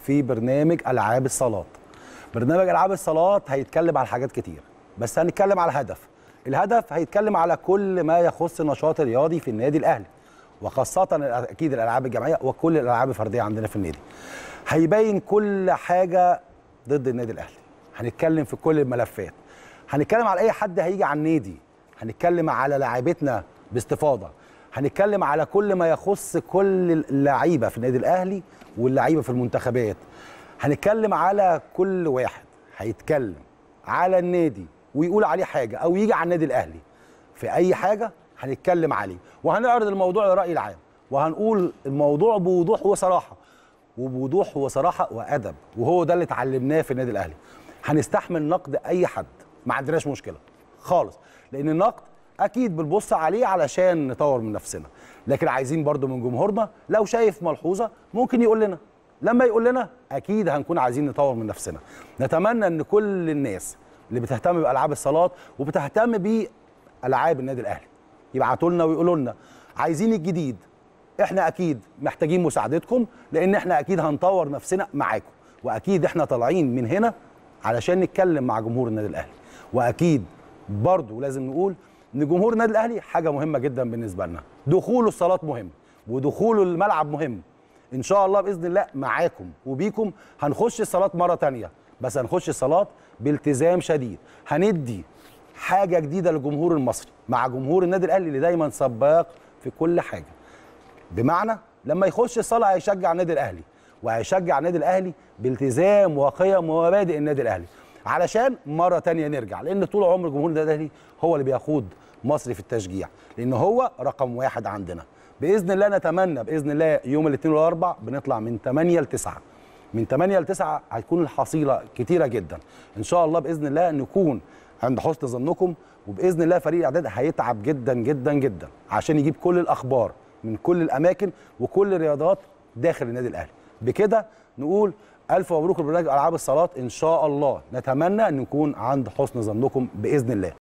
في برنامج العاب الصالات برنامج العاب الصالات هيتكلم على حاجات كتير بس هنتكلم على الهدف الهدف هيتكلم على كل ما يخص النشاط الرياضي في النادي الاهلي وخاصه اكيد الالعاب الجماعيه وكل الالعاب الفرديه عندنا في النادي هيبين كل حاجه ضد النادي الاهلي هنتكلم في كل الملفات هنتكلم على اي حد هيجي على النادي هنتكلم على لاعيبتنا باستفاضه هنتكلم على كل ما يخص كل اللعيبه في النادي الاهلي واللعيبه في المنتخبات هنتكلم على كل واحد هيتكلم على النادي ويقول عليه حاجه او يجي على النادي الاهلي في اي حاجه هنتكلم عليه وهنعرض الموضوع للراي العام وهنقول الموضوع بوضوح وصراحه وبوضوح وصراحه وادب وهو ده اللي اتعلمناه في النادي الاهلي هنستحمل نقد اي حد ما عندناش مشكله خالص لان النقد اكيد بنبص عليه علشان نطور من نفسنا لكن عايزين برضو من جمهورنا لو شايف ملحوظه ممكن يقول لنا لما يقول لنا اكيد هنكون عايزين نطور من نفسنا نتمنى ان كل الناس اللي بتهتم بالعاب الصالات وبتهتم بالعاب النادي الاهلي يبعتوا لنا ويقولوا لنا عايزين الجديد احنا اكيد محتاجين مساعدتكم لان احنا اكيد هنطور نفسنا معاكم واكيد احنا طالعين من هنا علشان نتكلم مع جمهور النادي الاهلي واكيد برضو لازم نقول ان جمهور النادي الاهلي حاجه مهمه جدا بالنسبه لنا دخوله الصالات مهم ودخوله الملعب مهم ان شاء الله باذن الله معاكم وبيكم هنخش الصالات مره تانية بس هنخش الصالات بالتزام شديد هندي حاجه جديده للجمهور المصري مع جمهور النادي الاهلي اللي دايما سباق في كل حاجه بمعنى لما يخش الصاله هيشجع النادي الاهلي وهيشجع النادي الاهلي بالتزام وقيم ومبادئ النادي الاهلي علشان مره تانية نرجع لان طول عمر جمهور النادي الاهلي هو اللي بيقود مصر في التشجيع لان هو رقم واحد عندنا باذن الله نتمنى باذن الله يوم الاثنين والاربع بنطلع من 8 ل 9 من 8 ل 9 هتكون الحصيله كتيره جدا ان شاء الله باذن الله نكون عند حسن ظنكم وباذن الله فريق الاعداد هيتعب جدا جدا جدا عشان يجيب كل الاخبار من كل الاماكن وكل الرياضات داخل النادي الاهلي بكده نقول الف مبروك لبرنامج العاب الصالات ان شاء الله نتمنى ان نكون عند حسن ظنكم باذن الله